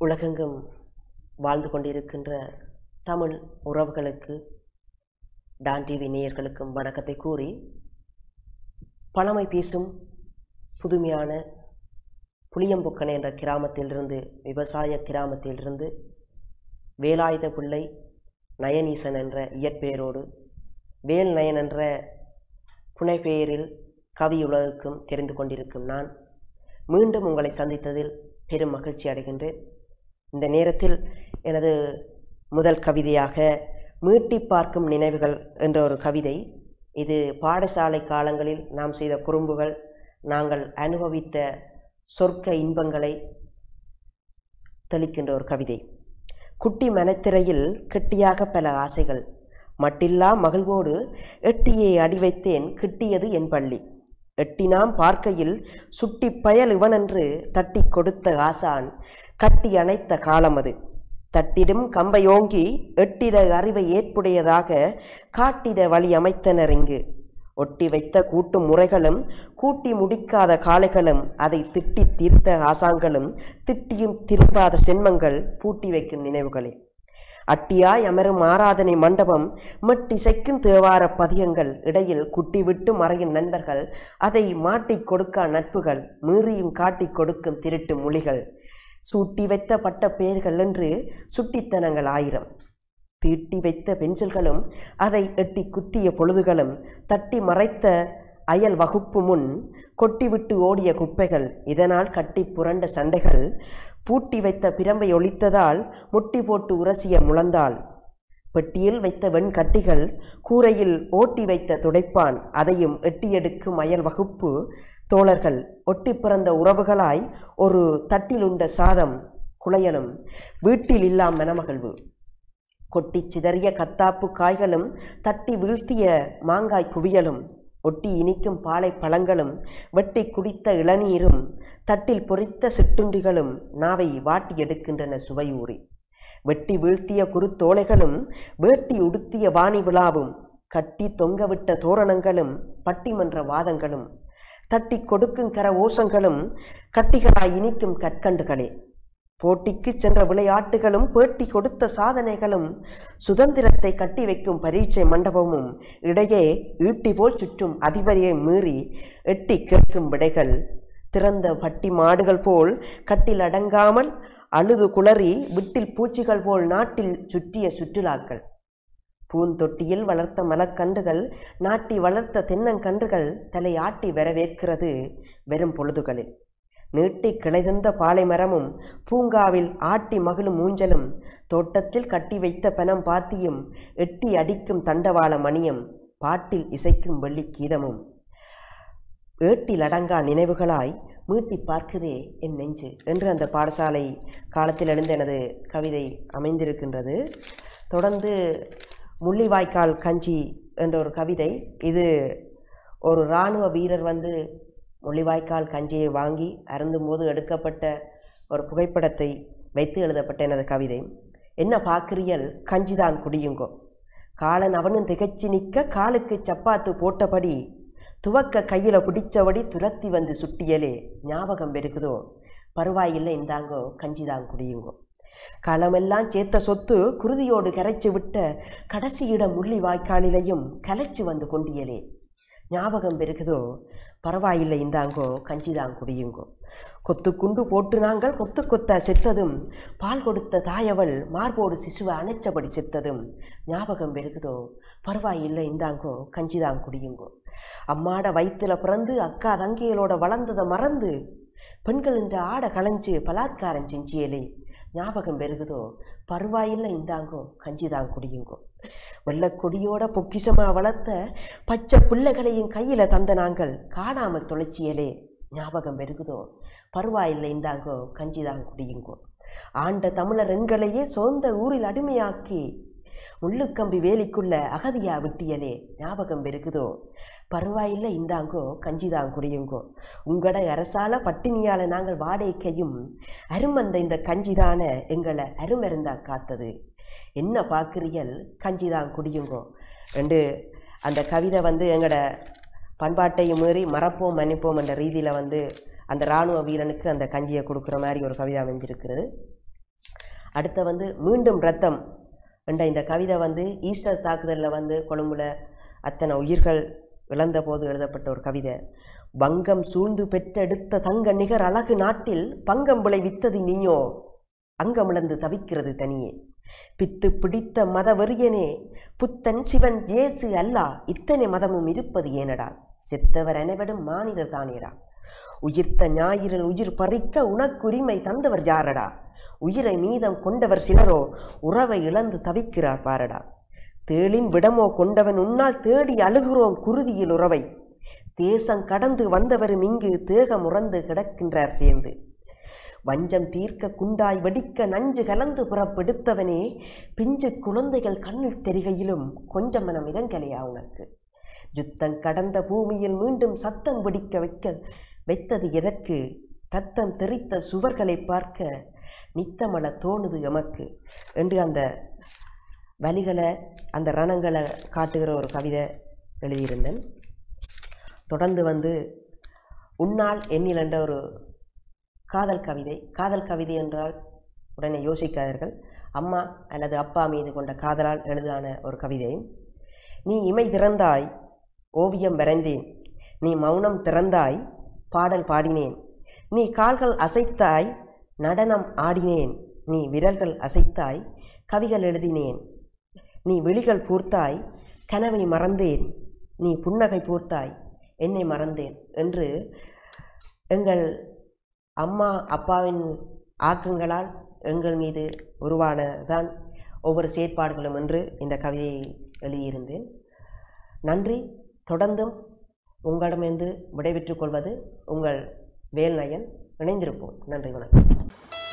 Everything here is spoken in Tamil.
உலகெங்கும் வாழ்ந்து கொண்டிருக்கின்ற தமிழ் உறவுகளுக்கு டான் டிவி நேயர்களுக்கும் வணக்கத்தை கூறி பழமை பேசும் புதுமையான புளியம்பொக்கனை என்ற கிராமத்திலிருந்து விவசாய கிராமத்திலிருந்து வேலாயுத பிள்ளை நயனீசன் என்ற இயற்பெயரோடு வேல் நயன் என்ற புனைப்பெயரில் கவியுலகுக்கும் தெரிந்து கொண்டிருக்கும் நான் மீண்டும் உங்களை சந்தித்ததில் பெரும் மகிழ்ச்சி அடைகின்றேன் இந்த நேரத்தில் எனது முதல் கவிதையாக மீட்டி பார்க்கும் நினைவுகள் என்ற ஒரு கவிதை இது பாடசாலை காலங்களில் நாம் செய்த குறும்புகள் நாங்கள் அனுபவித்த சொர்க்க இன்பங்களை தெளிக்கின்ற ஒரு கவிதை குட்டி மனத்திரையில் கெட்டியாக பல ஆசைகள் மட்டில்லா மகிழ்வோடு எட்டியை அடி வைத்தேன் கிட்டியது என் பள்ளி எட்டினாம் பார்க்கையில் சுட்டி பயல் இவனென்று தட்டி கொடுத்த ஆசான் கட்டி அணைத்த காலம் அது தட்டிடும் கம்பையோங்கி எட்டிட அறிவை ஏற்புடையதாக காட்டிட வழி அமைத்தனர் இங்கு ஒட்டி வைத்த கூட்டு முறைகளும் கூட்டி முடிக்காத காளைகளும் அதை திட்டி தீர்த்த ஆசாங்களும் திட்டியும் திரும்பாத சென்மங்கள் பூட்டி வைக்கும் நினைவுகளே அட்டியாய் அமரும் ஆராதனை மண்டபம் மெட்டிசைக்கும் தேவார பதியங்கள் இடையில் குட்டிவிட்டு மறையும் நண்பர்கள் அதை மாட்டிக் கொடுக்கா நட்புகள் மீறியும் காட்டிக் கொடுக்கும் திருட்டு மொழிகள் சூட்டி வைத்த பட்ட பெயர்கள் என்று சுட்டித்தனங்கள் ஆயிரம் தீட்டி வைத்த பென்சில்களும் அதை எட்டி குத்திய பொழுதுகளும் தட்டி மறைத்த அயல் வகுப்பு முன் கொட்டிவிட்டு ஓடிய குப்பைகள் இதனால் கட்டி புரண்ட சண்டைகள் பூட்டி வைத்த பிரம்பை ஒழித்ததால் முட்டி போட்டு உரசிய முழந்தாள் பெட்டியில் வைத்த வெண்கட்டிகள் கூரையில் ஓட்டி வைத்த துடைப்பான் அதையும் எட்டியெடுக்கும் அயல் வகுப்பு தோழர்கள் ஒட்டி பிறந்த உறவுகளாய் ஒரு தட்டிலுண்ட சாதம் குளையலும் வீட்டில் இல்லா மனமகிழ்வு கொட்டி சிதறிய கத்தாப்பு காய்களும் தட்டி வீழ்த்திய மாங்காய் குவியலும் ஒட்டி இனிக்கும் பாலை பழங்களும் வெட்டி குடித்த இளநீரும் தட்டில் பொறித்த சிற்றுண்டிகளும் நாவை வாட்டி எடுக்கின்றன சுவையூறி வெட்டி வீழ்த்திய குருத்தோலைகளும் வேட்டி உடுத்திய வாணி விழாவும் கட்டி தொங்கவிட்ட தோரணங்களும் பட்டிமன்ற வாதங்களும் தட்டி கொடுக்கும் கர ஓசங்களும் கட்டிகளாய் இனிக்கும் கற்கண்டுகளே போட்டிக்கு சென்ற விளையாட்டுகளும் பேட்டி கொடுத்த சாதனைகளும் சுதந்திரத்தை கட்டி வைக்கும் பரீட்சை மண்டபமும் இடையே ஈட்டி போல் சுற்றும் அதிபரியை மீறி எட்டி கேட்கும் விடைகள் திறந்த பட்டி மாடுகள் போல் கட்டில் அடங்காமல் அழுது குளறி விட்டில் பூச்சிகள் போல் நாட்டில் சுற்றிய சுற்றுலாக்கள் பூந்தொட்டியில் வளர்த்த மலக்கன்றுகள் நாட்டி வளர்த்த தென்னங்கன்றுகள் தலை ஆட்டி வரவேற்கிறது வெறும் பொழுதுகளில் நீட்டி கிளைதந்த பாலை மரமும் பூங்காவில் ஆட்டி மகிழும் ஊஞ்சலும் தோட்டத்தில் கட்டி வைத்த பனம் பாத்தியும் எட்டி அடிக்கும் தண்டவாள மணியும் பாட்டில் இசைக்கும் வெள்ளி கீதமும் ஏட்டில் அடங்கா நினைவுகளாய் மீட்டி பார்க்குதே என் நெஞ்சு என்று அந்த பாடசாலை காலத்தில் எழுந்த எனது கவிதை அமைந்திருக்கின்றது தொடர்ந்து முள்ளிவாய்க்கால் கஞ்சி என்ற ஒரு கவிதை இது ஒரு இராணுவ வீரர் வந்து முள்ளிவாய்க்கால் கஞ்சியை வாங்கி அருந்தும்போது எடுக்கப்பட்ட ஒரு புகைப்படத்தை வைத்து எழுதப்பட்ட எனது கவிதை என்ன பார்க்குறியல் கஞ்சிதான் குடியுங்கோ காலன் அவனும் திகச்சு நிற்க காலுக்கு சப்பாத்து போட்டபடி துவக்க கையில் பிடிச்சபடி துரத்தி வந்து சுட்டியலே ஞாபகம் பெருகுதோ பரவாயில்லை இந்தாங்கோ கஞ்சிதான் குடியுங்கோ களமெல்லாம் சேர்த்த சொத்து குருதியோடு கரைச்சு விட்ட கடைசியிடம் முள்ளி வாய்க்காலிலையும் கலைச்சு வந்து கொண்டியலே ஞாபகம் பெருகுதோ பரவாயில்லை இந்தாங்கோ கஞ்சிதான் குடியுங்கோ கொத்து குண்டு போட்டு நாங்கள் கொத்து கொத்த செத்ததும் பால் கொடுத்த தாயவள் மார்போடு சிசுவை அணைச்சபடி செத்ததும் ஞாபகம் பெருகுதோ பரவாயில்லை இந்தாங்கோ கஞ்சிதான் குடியுங்கோ அம்மாட வயிற்றுல பிறந்து அக்கா தங்கைகளோட வளர்ந்ததை மறந்து பெண்கள் என்ற ஆட களைஞ்சு பலாத்காரம் செஞ்சியலே ஞாபகம் பெருகுதோ பரவாயில்லை இந்தாங்கோ கஞ்சிதான் குடியுங்கோ வெள்ளக்கொடியோட பொக்கிசமா வளர்த்த பச்சை பிள்ளைகளையும் கையில் தந்த நாங்கள் காணாமல் தொலைச்சியலே ஞாபகம் பெருகுதோ பரவாயில்லை இந்தாங்கோ கஞ்சிதான் குடியுங்கோ ஆண்ட தமிழர் எங்களையே சொந்த ஊரில் அடிமையாக்கி முள்ளுக்கம்பி வேலிக்குள்ள அகதியா விட்டியலே ஞாபகம் பெருகுதோ பரவாயில்லை இந்தாங்கோ கஞ்சிதான் குடியுங்கோ உங்களோட அரசால பட்டினியால நாங்கள் வாடகைக்கையும் அருமந்த இந்த கஞ்சிதான எங்களை அருமருந்தா காத்தது என்ன பார்க்குறியல் கஞ்சிதான் குடியுங்கோ ரெண்டு அந்த கவிதை வந்து எங்களோட பண்பாட்டையும் மீறி மறப்போம் மன்னிப்போம் என்ற ரீதியில் வந்து அந்த இராணுவ வீரனுக்கு அந்த கஞ்சியை கொடுக்குற மாதிரி ஒரு கவிதை அமைஞ்சிருக்கிறது அடுத்த வந்து மீண்டும் ரத்தம் என்ற இந்த கவிதை வந்து ஈஸ்டர் தாக்குதலில் வந்து கொழும்புல அத்தனை உயிர்கள் இழந்த போது எழுதப்பட்ட ஒரு கவிதை வங்கம் சூழ்ந்து பெற்றெடுத்த தங்க நிகர் அழகு நாட்டில் பங்கம் விளைவித்தது நீயோ அங்கமிழந்து தவிக்கிறது தனியே பித்து பிடித்த மத வெறியனே புத்தன் சிவன் ஜேசு அல்லா இத்தனை மதமும் இருப்பது ஏனடா செத்தவர் அனைவரும் மானிடர் தானேடா உயிர்த்த ஞாயிறன் உயிர் பறிக்க உனக்குரிமை தந்தவர் யாரடா உயிரை மீதம் கொண்டவர் சிலரோ உறவை இழந்து தவிக்கிறார் பாரடா தேளின் விடமோ கொண்டவன் உன்னால் தேடி அழுகிறோம் குருதியில் உறவை தேசம் கடந்து வந்தவரும் இங்கு தேகமுறந்து கிடக்கின்றார் சேர்ந்து வஞ்சம் தீர்க்க குண்டாய் வெடிக்க நஞ்சு கலந்து புறப்படுத்தவனே பிஞ்சு குழந்தைகள் கண்ணில் தெரிகையிலும் கொஞ்சம் மனம் இறங்கலையா உனக்கு யுத்தம் கடந்த பூமியில் மீண்டும் சத்தம் வெடிக்க வைக்க வைத்தது எதற்கு ரத்தம் தெறித்த சுவர்களை பார்க்க நித்தமல தோணுது எமக்கு என்று அந்த வலிகளை அந்த ரணங்களை காட்டுகிற ஒரு கவிதை எழுதியிருந்தேன் தொடர்ந்து வந்து உன்னால் எண்ணில் என்ற ஒரு காதல் கவிதை காதல் கவிதை என்றால் உடனே யோசிக்காதீர்கள் அம்மா அல்லது அப்பா மீது கொண்ட காதலால் எழுதான ஒரு கவிதை நீ இமை திறந்தாய் ஓவியம் வரைந்தேன் நீ மௌனம் திறந்தாய் பாடல் பாடினேன் நீ கால்கள் அசைத்தாய் நடனம் ஆடினேன் நீ விரல்கள் அசைத்தாய் கவிகள் எழுதினேன் நீ விழிகள் பூர்த்தாய் கனவை மறந்தேன் நீ புன்னகை பூர்த்தாய் என்னை மறந்தேன் என்று எங்கள் அம்மா அப்பாவின் ஆக்கங்களால் எங்கள் மீது உருவானதான் ஒவ்வொரு செயற்பாடுகளும் என்று இந்த கவிதையை எழுதியிருந்தேன் நன்றி தொடர்ந்தும் உங்களிடமிருந்து விடைபெற்றுக் கொள்வது உங்கள் வேல்நயன் இணைந்திருப்போம் நன்றி வணக்கம்